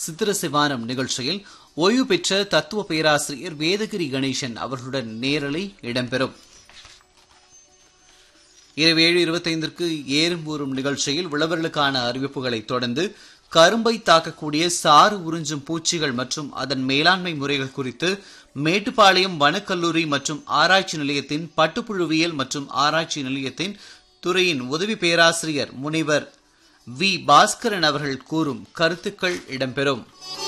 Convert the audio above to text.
சித்திர சிவானம் நிகழ்ச்சியில் ஓய்வு பெற்ற தத்துவ பேராசிரியர் வேதகிரி கணேசன் அவர்களுடன் நேரலை இடம்பெறும் இரவு ஏழு இருபத்தைந்திற்கு ஏறும் ஊறும் நிகழ்ச்சியில் விளவர்களுக்கான அறிவிப்புகளை தொடர்ந்து கரும்பை தாக்கக்கூடிய சாறு உறிஞ்சும் பூச்சிகள் மற்றும் அதன் மேலாண்மை முறைகள் குறித்து மேட்டுப்பாளையம் வனக்கல்லூரி மற்றும் ஆராய்ச்சி நிலையத்தின் பட்டுப்புழுவியல் மற்றும் ஆராய்ச்சி நிலையத்தின் துறையின் உதவி பேராசிரியர் முனைவர் வி பாஸ்கரன் அவர்கள் கூறும் கருத்துக்கள் இடம்பெறும்